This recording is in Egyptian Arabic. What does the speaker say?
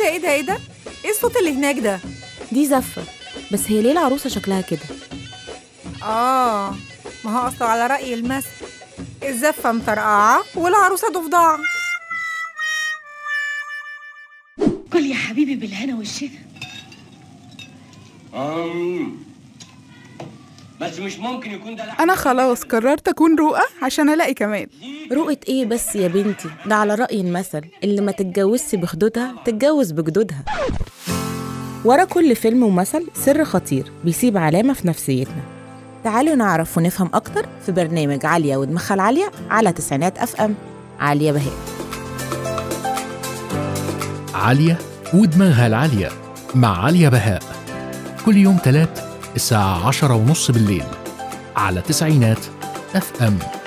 ايه ده ايه ده ايه الصوت اللي هناك ده دي زفة بس هي ليه العروسة شكلها كده اه ما هو اصلا على رأي المثل الزفة مطرقعة والعروسة ضفدعة كل يا حبيبي بالهنا والشفا أمم. بس مش ممكن يكون ده لحم أنا خلاص قررت أكون رؤى عشان ألاقي كمال رؤية ايه بس يا بنتي ده على رأي المثل اللي ما تتجوزش بخدودها تتجوز بجدودها ورا كل فيلم ومثل سر خطير بيسيب علامة في نفسيتنا تعالوا نعرف ونفهم أكتر في برنامج عالية ودماغها العالية على تسعينات أف أم عالية بهاء عالية ودماغها العالية مع عالية بهاء كل يوم تلات الساعة عشرة ونص بالليل على تسعينات اف ام